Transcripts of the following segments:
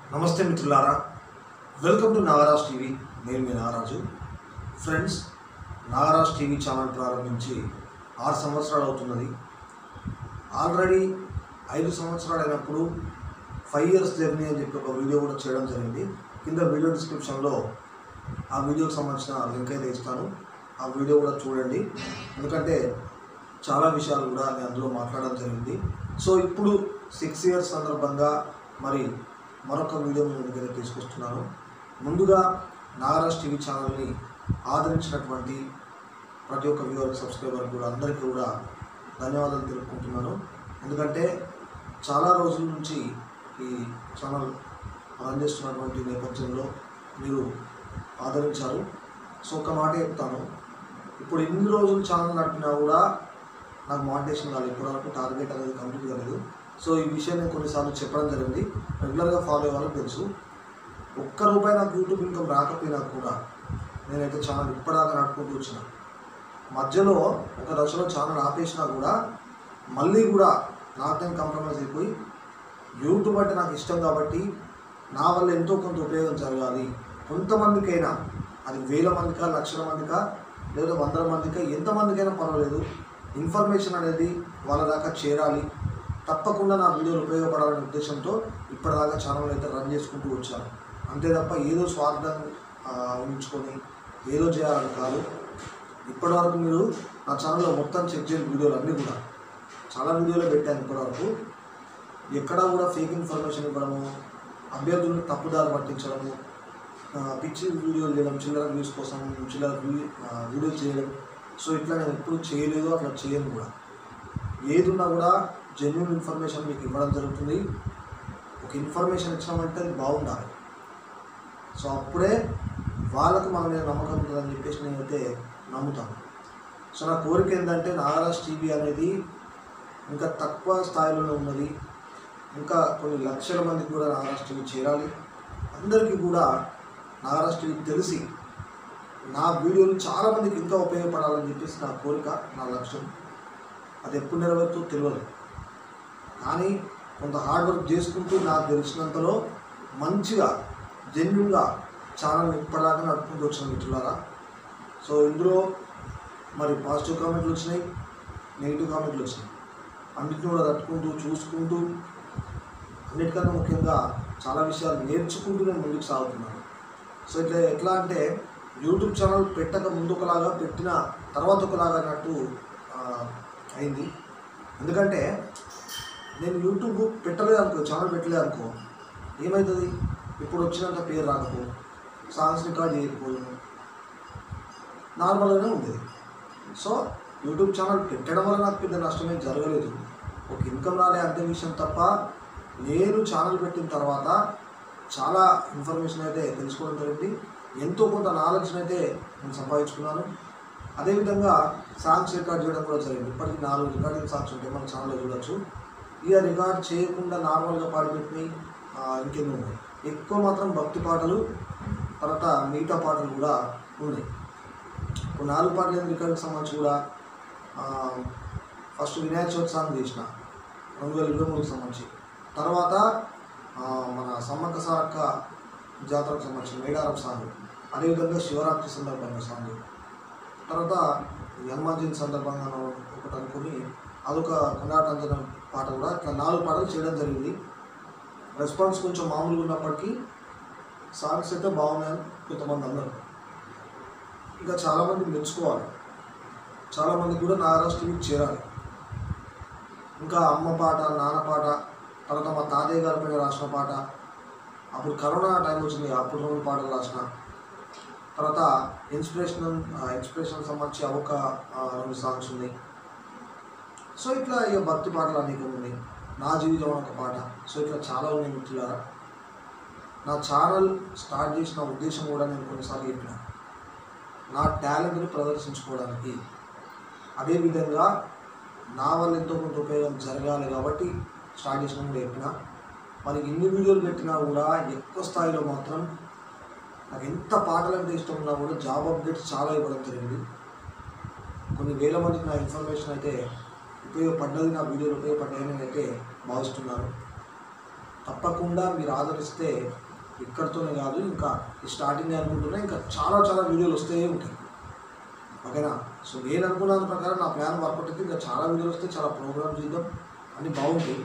నమస్తే మిత్రులారా welcome to Nagaraj TV నేను మీ Nagaraju friends Nagaraj TV channel ప్రారంభించి ఆరు సంవత్సరాలు అవుతున్నది ఆల్రెడీ ఐదు సంవత్సరాలు అయినప్పుడు ఫైవ్ ఇయర్స్ జర్నీ అని చెప్పి ఒక వీడియో కూడా చేయడం జరిగింది కింద వీడియో డిస్క్రిప్షన్లో ఆ వీడియోకి సంబంధించిన లింక్ అయితే ఇస్తాను ఆ వీడియో కూడా చూడండి ఎందుకంటే చాలా విషయాలు కూడా నేను అందులో మాట్లాడడం జరిగింది సో ఇప్పుడు సిక్స్ ఇయర్స్ సందర్భంగా మరి మరొక వీడియో మీ దగ్గర తీసుకొస్తున్నాను ముందుగా నాగరాజ్ టీవీ ఛానల్ని ఆదరించినటువంటి ప్రతి ఒక్క వ్యూవర్ సబ్స్క్రైబర్ కూడా అందరికీ కూడా ధన్యవాదాలు తెలుపుకుంటున్నాను ఎందుకంటే చాలా రోజుల నుంచి ఈ ఛానల్ రన్ చేస్తున్నటువంటి నేపథ్యంలో మీరు ఆదరించారు సో ఒక మాట చెప్తాను ఇప్పుడు ఎన్ని రోజులు ఛానల్ నడిపినా కూడా నాకు మానిటేషన్ కాలేదు ఇప్పటివరకు టార్గెట్ అనేది కంప్లీట్ కాలేదు సో ఈ విషయం నేను కొన్నిసార్లు చెప్పడం జరిగింది రెగ్యులర్గా ఫాలో అయ్యే వాళ్ళకి తెలుసు ఒక్క రూపాయి నాకు యూట్యూబ్ ఇన్కమ్ రాకపోయినా కూడా నేనైతే ఛానల్ ఇప్పటిదాకా నడుపుకుంటూ వచ్చిన మధ్యలో ఒక దశలో ఛానల్ ఆపేసినా కూడా మళ్ళీ కూడా నాకు నేను కాంప్రమైజ్ అయిపోయి యూట్యూబ్ అంటే నాకు ఇష్టం కాబట్టి నా వల్ల ఎంతో కొంత ఉపయోగం జరగాలి కొంతమందికైనా అది వేల మందికా లక్షల మందికా లేదా వందల మందికా ఎంతమందికైనా పర్వాలేదు ఇన్ఫర్మేషన్ అనేది వాళ్ళ దాకా చేరాలి తప్పకుండా నా వీడియోలు ఉపయోగపడాలనే ఉద్దేశంతో ఇప్పటిదాకా ఛానల్ అయితే రన్ చేసుకుంటూ వచ్చాను అంతే తప్ప ఏదో స్వార్థం ఆ, ఉంచుకొని ఏదో చేయాలని కాదు ఇప్పటివరకు మీరు నా ఛానల్లో మొత్తం చెక్ చేయండి వీడియోలు అన్నీ కూడా చాలా వీడియోలు పెట్టాను ఇప్పటివరకు ఎక్కడా కూడా ఫేక్ ఇన్ఫర్మేషన్ ఇవ్వడము అభ్యర్థులను తప్పుదారి పట్టించడము ఆ, పిచ్చి వీడియోలు చేయడం చిల్లర వ్యూస్ కోసం చిల్లర వ్యూ- ఆ, వీడియోలు చేయడం సో ఇట్లా నేను ఎప్పుడు చేయలేదు అట్లా చేయను కూడా ఏది ఉన్నా కూడా జెన్యున్ ఇన్ఫర్మేషన్ మీకు ఇవ్వడం జరుగుతుంది ఒక ఇన్ఫర్మేషన్ ఇచ్చామంటే అది బాగుండాలి సో అప్పుడే వాళ్ళకు మన మీద నమ్మకం ఉంటుందని చెప్పేసి నేనైతే నమ్ముతాను సో నా కోరిక ఏంటంటే నాగరాజ్ టీవీ అనేది ఇంకా తక్కువ స్థాయిలోనే ఉన్నది ఇంకా కొన్ని లక్షల మందికి కూడా నాగరాజ్ టీవీ చేరాలి అందరికీ కూడా నాగరాజ్ టీవీ తెలిసి నా వీడియోలు చాలామందికి ఇంకా ఉపయోగపడాలని చెప్పేసి నా కోరిక నా లక్ష్యం అది ఎప్పుడు నెరవేరుతో తెలియదు కానీ కొంత హార్డ్ వర్క్ చేసుకుంటూ నాకు తెలిసినంతలో మంచిగా జెన్యున్గా ఛానల్ ఇప్పటిదాకా నడుపుకుంటూ వచ్చిన మిత్రులారా సో ఇందులో మరి పాజిటివ్ కామెంట్లు వచ్చినాయి నెగిటివ్ కామెంట్లు వచ్చినాయి అన్నిటిని కూడా తట్టుకుంటూ చూసుకుంటూ అన్నిటికన్నా ముఖ్యంగా చాలా విషయాలు నేర్చుకుంటూ నేను ముందుకు సాగుతున్నాను సో ఇట్లా ఎట్లా అంటే యూట్యూబ్ ఛానల్ పెట్టక ముందు ఒకలాగా పెట్టిన తర్వాత ఒకలాగా అన్నట్టు ఆ, అయింది ఎందుకంటే నేను యూట్యూబ్ పెట్టలేదు అనుకో ఛానల్ పెట్టలేదు అనుకో ఏమవుతుంది ఇప్పుడు వచ్చినంత పేరు రాకపో సాంగ్స్ రికార్డ్ చేయకపోదు నార్మల్గానే ఉండేది సో యూట్యూబ్ ఛానల్ పెట్టడం వల్ల నాకు పెద్ద నష్టమే జరగలేదు ఒక ఇన్కమ్ రాలే అంతే విషయం తప్ప నేను ఛానల్ పెట్టిన తర్వాత చాలా ఇన్ఫర్మేషన్ అయితే తెలుసుకోవడం జరిగింది ఎంతో కొంత నాలెడ్జ్ని అయితే నేను సంపాదించుకున్నాను అదేవిధంగా సాంగ్స్ రికార్డ్ చేయడం కూడా జరిగింది ఇప్పటికి నాలుగు రికార్డింగ్ సాంగ్స్ ఉంటాయి మన ఛానల్లో చూడొచ్చు ఇక రికార్డ్ చేయకుండా నార్మల్గా పాడిపెట్టినవి ఆ, ఇంకెన్నో ఉన్నాయి ఎక్కువ మాత్రం భక్తి పాటలు తర్వాత మిగతా పాటలు కూడా ఉన్నాయి ఇప్పుడు నాలుగు పాటలు రికార్డుకి సంబంధించి కూడా ఆ, ఫస్ట్ వినాయక చవితి సాంగ్ చేసిన రెండు వేల ఇరవై మూడుకి సంబంధించి తర్వాత ఆ, మన సమ్మక్క సారక్క జాతరకు సంబంధించిన మేడారం సాంగ్ అదేవిధంగా శివరాత్రి సందర్భంగా సాంగ్ తర్వాత హనుమాన్ సందర్భంగా ఒకటి అనుకుని అదొక కొండాటంజన పాట కూడా ఇట్లా నాలుగు పాటలు చేయడం జరిగింది రెస్పాన్స్ కొంచెం మామూలుగా ఉన్నప్పటికీ సాంగ్స్ అయితే బాగున్నాయని కొంతమంది అన్నారు ఇంకా చాలామంది మెచ్చుకోవాలి చాలామంది కూడా నాగరాజ్ టీవీకి చేరాలి ఇంకా అమ్మ పాట నాన్న పాట తర్వాత మా తాతయ్య గారి పైన రాసిన పాట అప్పుడు కరోనా టైం వచ్చింది అప్పుడు రెండు పాటలు రాసిన తర్వాత ఇన్స్పిరేషనల్ ఇన్స్పిరేషన్ సంబంధించి ఒక ఆ, రెండు సాంగ్స్ ఉన్నాయి సో ఇట్లా ఇక భక్తి పాటలు అనేక ఉన్నాయి నా జీవితం ఒక పాట సో ఇట్లా చాలా ఉన్నాయి మిత్రులారా నా ఛానల్ స్టార్ట్ చేసిన ఉద్దేశం కూడా నేను కొన్నిసార్లు చెప్పిన నా టాలెంట్ని ప్రదర్శించుకోవడానికి అదేవిధంగా నా వల్ల ఎంతో కొంత ఉపయోగం జరగాలి కాబట్టి స్టార్ట్ చేసిన కూడా చెప్పిన మరి ఇన్ని వీడియోలు పెట్టినా కూడా ఎక్కువ స్థాయిలో మాత్రం నాకు ఎంత పాటలు అంటే ఇష్టం ఉన్నా కూడా జాబ్ అప్డేట్స్ చాలా ఇవ్వడం జరిగింది కొన్ని వేల మందికి నా ఇన్ఫర్మేషన్ అయితే ఉపయోగపడ్డది నా వీడియోలు ఉపయోగపడ్డాయని నేనైతే భావిస్తున్నాను తప్పకుండా మీరు ఆదరిస్తే ఇక్కడితోనే కాదు ఇంకా ఈ స్టార్టింగ్ అనుకుంటున్నా ఇంకా చాలా చాలా వీడియోలు వస్తే ఉంటాయి ఓకేనా సో నేను అనుకున్న దాని ప్రకారం నా ప్లాన్ వర్కౌట్ అయితే ఇంకా చాలా వీడియోలు వస్తే చాలా ప్రోగ్రామ్స్ చేద్దాం అన్నీ బాగుంటాయి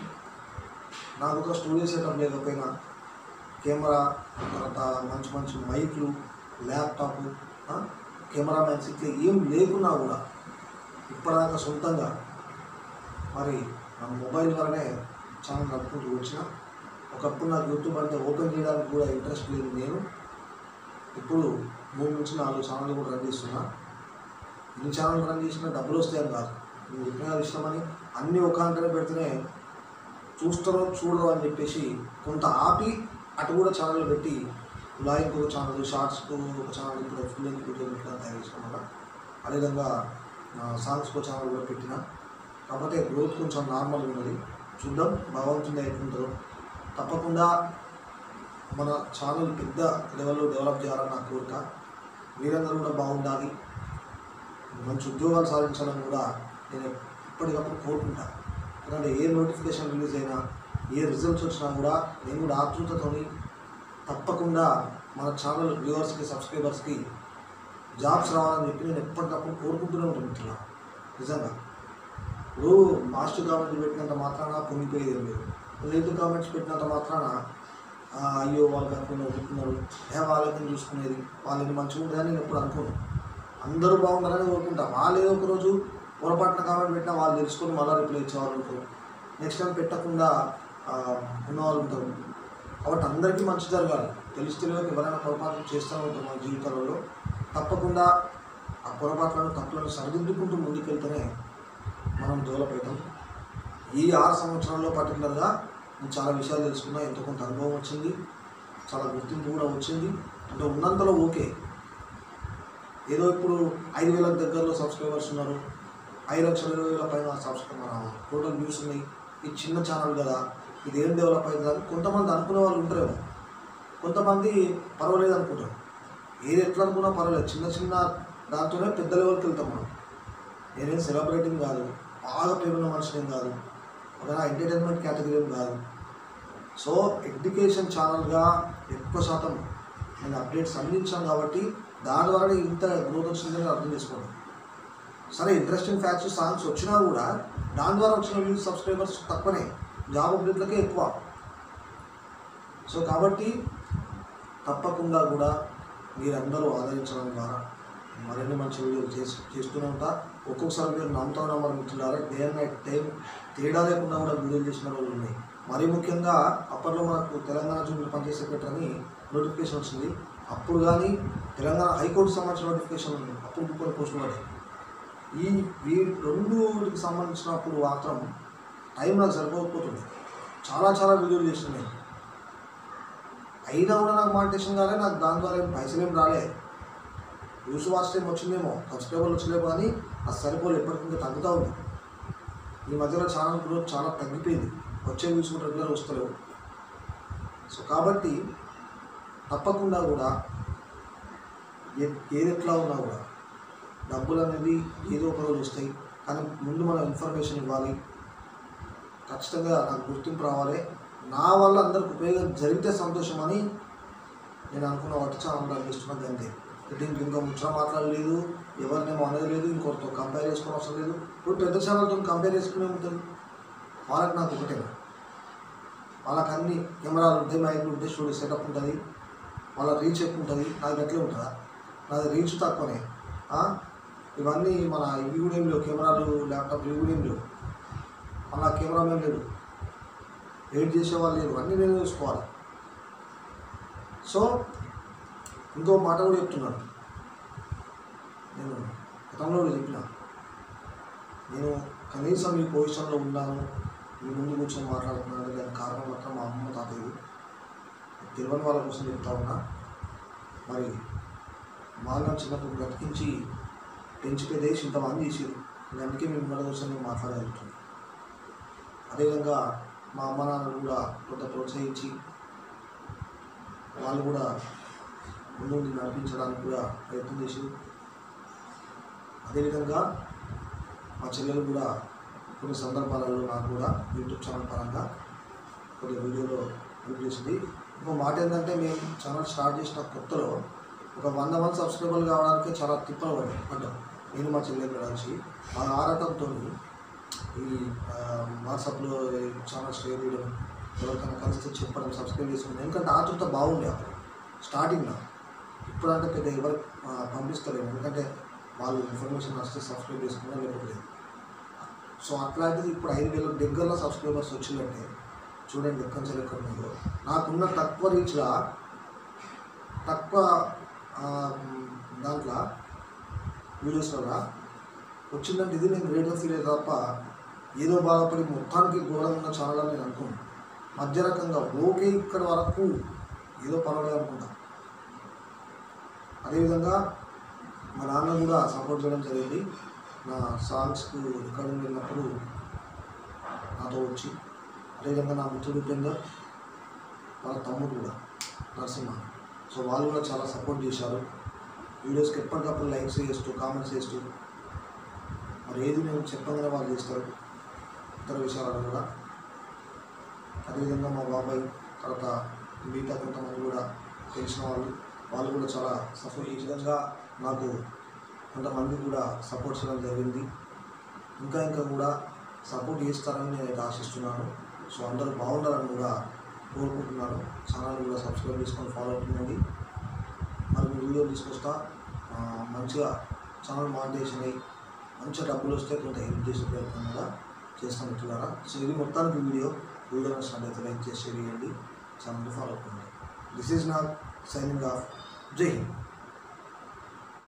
నాకు ఒక స్టూడియో సెటప్ లేకపోయినా కెమెరా తర్వాత మంచి మంచి మైక్లు ల్యాప్టాప్ కెమెరామ్యాన్స్ ఇట్లా ఏం లేకున్నా కూడా ఇప్పటిదాకా సొంతంగా మరి నా మొబైల్ వల్లనే ఛానల్ నడుపుకుంటూ వచ్చిన ఒకప్పుడు నాకు యూట్యూబ్ అంటే ఓపెన్ చేయడానికి కూడా ఇంట్రెస్ట్ లేదు నేను ఇప్పుడు మూడు నుంచి నాలుగు ఛానళ్ళు కూడా రన్ చేస్తున్నా ఎన్ని ఛానల్ రన్ చేసినా డబ్బులు వస్తాయని కాదు నేను చెప్పిన ఇష్టమని అన్నీ ఒక అంటనే పెడితేనే చూస్తారో చూడరో అని చెప్పేసి కొంత ఆపి అటు కూడా ఛానల్ పెట్టి లాయింగ్ ఒక ఛానల్ షార్ట్స్కు ఒక ఛానల్ ఇప్పుడు ఫుల్ లెంత్ వీడియో పెట్టడం తయారు చేసిన వల్ల అదేవిధంగా సాంగ్స్కు ఛానల్ కూడా పెట్టిన కాకపోతే గ్రోత్ కొంచెం నార్మల్గా ఉన్నది చూద్దాం భగవంతుని ఎట్లుంటుందో తప్పకుండా మన ఛానల్ పెద్ద లెవెల్లో డెవలప్ చేయాలని నా కోరిక మీరందరూ కూడా బాగుండాలి మంచి ఉద్యోగాలు సాధించాలని కూడా నేను ఎప్పటికప్పుడు కోరుకుంటా ఎందుకంటే ఏ నోటిఫికేషన్ రిలీజ్ అయినా ఏ రిజల్ట్స్ వచ్చినా కూడా నేను కూడా ఆతృతతోని తప్పకుండా మన ఛానల్ వ్యూవర్స్కి సబ్స్క్రైబర్స్కి జాబ్స్ రావాలని చెప్పి నేను ఎప్పటికప్పుడు కోరుకుంటూనే ఉంటాను మిత్రులా నిజంగా ఇప్పుడు మాస్టర్ కామెంట్ పెట్టినంత మాత్రాన పొంగిపోయేది ఏం లేదు రైతు కామెంట్స్ పెట్టినంత మాత్రాన "ఆ, అయ్యో వాళ్ళకి అనుకుని ఒప్పుకున్నారు ఏ వాళ్ళకి చూసుకునేది వాళ్ళని మంచిగా ఉంటుందని నేను ఎప్పుడు అనుకోను అందరూ బాగుండాలని కోరుకుంటా వాళ్ళు ఏదో ఒక రోజు పొరపాటున కామెంట్ పెట్టినా వాళ్ళు తెలుసుకొని మళ్ళీ రిప్లై ఇచ్చేవాళ్ళు ఉంటారు నెక్స్ట్ టైం పెట్టకుండా ఆ, ఉన్నవాళ్ళు ఉంటారు కాబట్టి అందరికీ మంచి జరగాలి తెలిసి తెలియక ఎవరైనా పొరపాట్లు చేస్తూనే ఉంటారు మన జీవితాలలో తప్పకుండా ఆ పొరపాట్లను తప్పులను సరిదిద్దుకుంటూ ముందుకెళ్తేనే మనం డెవలప్ అవుతాం ఈ ఆరు సంవత్సరాల్లో పర్టికులర్గా నేను చాలా విషయాలు తెలుసుకున్నా ఎంతో కొంత అనుభవం వచ్చింది చాలా గుర్తింపు కూడా వచ్చింది అంటే ఉన్నంతలో ఓకే ఏదో ఇప్పుడు ఐదు వేల దగ్గరలో సబ్స్క్రైబర్స్ ఉన్నారు ఐదు లక్షల ఇరవై వేల పైన సబ్స్క్రైబర్ టోటల్ వ్యూస్ ఉన్నాయి ఇది చిన్న ఛానల్ కదా ఇది ఏం డెవలప్ అవుతుంది అని కొంతమంది అనుకునే వాళ్ళు ఉంటారేమో కొంతమంది పర్వాలేదు అనుకుంటారు ఏది ఎట్లా అనుకున్నా పర్వాలేదు చిన్న చిన్న దాంతోనే పెద్ద లెవెల్కి వెళ్తాం మనం నేనేం సెలబ్రేటింగ్ కాదు బాగా పేరున్న మనిషినేం కాదు ఒక ఎంటర్టైన్మెంట్ కేటగిరీ ఏం కాదు సో ఎడ్యుకేషన్ ఛానల్గా ఎక్కువ శాతం నేను అప్డేట్స్ అందించాను కాబట్టి దాని ద్వారా ఇంత గ్రోత్ వచ్చిందని అర్థం చేసుకోండి సరే ఇంట్రెస్టింగ్ ఫ్యాక్ట్స్ సాంగ్స్ వచ్చినా కూడా దాని ద్వారా వచ్చిన వ్యూస్ సబ్స్క్రైబర్స్ తక్కువనే జాబ్ అప్డేట్లకే ఎక్కువ సో కాబట్టి తప్పకుండా కూడా మీరందరూ ఆదరించడం ద్వారా మరిన్ని మంచి వీడియోలు చేసి చేస్తూనే ఉంటా ఒక్కొక్కసారి మీరు నమ్ముతా నమ్మరు మిత్రులారా డే అండ్ నైట్ టైం తేడా లేకుండా కూడా వీడియోలు చేసిన రోజులు ఉన్నాయి మరీ ముఖ్యంగా అప్పట్లో మనకు తెలంగాణ జూనియర్ పంచాయతీ సెక్రటరీ అని నోటిఫికేషన్ వచ్చింది అప్పుడు కానీ తెలంగాణ హైకోర్టు సంబంధించిన నోటిఫికేషన్ ఉంది అప్పుడు కొన్ని పోస్టులు పడ్డాయి ఈ వీ రెండుకి సంబంధించినప్పుడు మాత్రం టైం నాకు సరిపోకపోతుంది చాలా చాలా వీడియోలు చేసిన నేను అయినా కూడా నాకు మానిటేషన్ కాలే నాకు దాని ద్వారా ఏం పైసలు ఏం రాలే వ్యూస్ వాచ్ టైం వచ్చిందేమో సబ్స్క్రైబర్లు వచ్చలేమో కానీ అది సరిపోలే ఎప్పటికీ తగ్గుతూ ఉంది ఈ మధ్యలో ఛానల్ గ్రోత్ చాలా తగ్గిపోయింది వచ్చే వ్యూస్ కూడా రెగ్యులర్ వస్తలేవు సో కాబట్టి తప్పకుండా కూడా ఏ- ఏది ఎట్లా ఉన్నా కూడా డబ్బులు అనేది ఏదో ఒక రోజు వస్తాయి కానీ ముందు మనం ఇన్ఫర్మేషన్ ఇవ్వాలి ఖచ్చితంగా నాకు గుర్తింపు రావాలి నా వల్ల అందరికి ఉపయోగం జరిగితే సంతోషం అని నేను అనుకున్న వాటి ఛానల్ అందిస్తున్నది అంతే దీనికి ఇంకా ముచ్చట మాట్లాడలేదు ఎవరినేమో అనేది లేదు ఇంకొకరితో కంపేర్ చేసుకుని అవసరం లేదు ఇప్పుడు పెద్ద ఛానల్తో కంపేర్ చేసుకునే ఉంటుంది వాళ్ళకి నాకు ఒకటేనా వాళ్ళకి అన్ని కెమెరాలు ఉంటాయి మైక్లు ఉంటాయి స్టూడియో సెటప్ ఉంటుంది వాళ్ళ రీచ్ ఎక్కువ ఉంటుంది నాది ఎట్లే ఉంటుందా నాది రీచ్ తక్కువనే ఆ? ఇవన్నీ మన ఇవి కూడా ఏం లేవు కెమెరాలు ల్యాప్టాప్ ఇవి కూడా ఏం లేవు మన కెమెరామెన్ లేడు ఎడిట్ చేసేవాళ్ళు లేరు అన్నీ నేను చూసుకోవాలి సో ఇంకో మాట కూడా చెప్తున్నాను నేను గతంలో కూడా చెప్పిన నేను కనీసం ఈ పొజిషన్లో ఉన్నాను మీ ముందు కూర్చొని మాట్లాడుతున్నాను దానికి కారణం మాత్రం మా అమ్మ తాతయ్య తెలియని వాళ్ళ కోసం చెప్తా ఉన్నా మరి వాళ్ళని చిన్నప్పుడు బ్రతికించి పెంచి పెద్దేసి ఇంతమంది చేసారు అందుకే మేము మన కోసం నేను మాట్లాడగలుగుతున్నాను అదేవిధంగా మా అమ్మ నాన్నలు కూడా కొంత ప్రోత్సహించి వాళ్ళు కూడా ముందు ముందు నడిపించడానికి కూడా ప్రయత్నం చేసి అదేవిధంగా మా చెల్లెలు కూడా కొన్ని సందర్భాలలో నాకు కూడా యూట్యూబ్ ఛానల్ పరంగా కొద్దిగా వీడియోలో వినిపిస్తుంది ఇంకో మాట ఏంటంటే మేము ఛానల్ స్టార్ట్ చేసిన కొత్తలో ఒక వంద మంది సబ్స్క్రైబర్లు కావడానికి చాలా తిప్పలు పడ్డాం పడ్డాం నేను మా చెల్లె కలిసి ఆ ఆరాటంతో ఈ ఆ, వాట్సాప్లో ఈ ఛానల్ షేర్ చేయడం ఎవరికైనా కలిస్తే చెప్పడం సబ్స్క్రైబ్ చేసుకున్నాం ఎందుకంటే ఆతృత బాగుండే అప్పుడు స్టార్టింగ్లో ఇప్పుడు అంటే పెద్ద ఎవరు ఆ, పంపిస్తలేము ఎందుకంటే వాళ్ళు ఇన్ఫర్మేషన్ వస్తే సబ్స్క్రైబ్ చేసుకున్నా లేకపోతే లేదు. సో అట్లాంటిది ఇప్పుడు ఐదు వేల దగ్గరలో సబ్స్క్రైబర్స్ వచ్చిందంటే చూడండి ఎక్కడి నుంచి ఎక్కడ ఉందో నాకున్న తక్కువ రీచ్లా తక్కువ ఆ, దాంట్లో వీడియోస్లలో వచ్చిందంటే ఇది నేను గ్రేట్గా ఫీల్ అయ్యే తప్ప ఏదో బాధపడి మొత్తానికి ఘోరంగా ఉన్న ఛానల్ అని నేను అనుకున్నాను మధ్య రకంగా ఓకే ఇక్కడ వరకు ఏదో పర్వాలేదు అనుకుంటా అదేవిధంగా మా నాన్న కూడా సపోర్ట్ చేయడం జరిగింది నా సాంగ్స్కు రికార్డింగ్ వెళ్ళినప్పుడు నాతో వచ్చి అదేవిధంగా నా మిత్రుడు ఉపేందర్ వాళ్ళ తమ్ముడు కూడా నరసింహ సో వాళ్ళు కూడా చాలా సపోర్ట్ చేశారు వీడియోస్కి ఎప్పటికప్పుడు లైక్స్ చేస్తూ కామెంట్స్ చేస్తూ మరి ఏది నేను చెప్పగానే వాళ్ళు చేస్తారు ఇతర విషయాలను కూడా అదేవిధంగా మా బాబాయ్ తర్వాత మిగతా కొంతమంది కూడా తెలిసిన వాళ్ళు వాళ్ళు కూడా చాలా సపోర్ట్ ఈ విధంగా నాకు కొంతమంది కూడా సపోర్ట్ చేయడం జరిగింది ఇంకా ఇంకా కూడా సపోర్ట్ చేస్తారని నేను అయితే ఆశిస్తున్నాను సో అందరూ బాగుండాలని కూడా కోరుకుంటున్నాను ఛానల్ కూడా సబ్స్క్రైబ్ చేసుకొని ఫాలో అవుతుందండి మరి మీ వీడియో తీసుకొస్తా ఆ, మంచిగా ఛానల్ మానిటైజేషన్ అయ్యి మంచిగా డబ్బులు వస్తే కొంత హెల్ప్ చేసే ప్రయత్నం కూడా చేస్తాను మిత్రులారా సో ఇది మొత్తానికి వీడియో వీడియో నచ్చినట్లయితే లైక్ చేసి షేర్ చేయండి ఛానల్ని ఫాలో అవుతుంది దిస్ ఈజ్ నా సైనింగ్ ఆఫ్ జై హింద్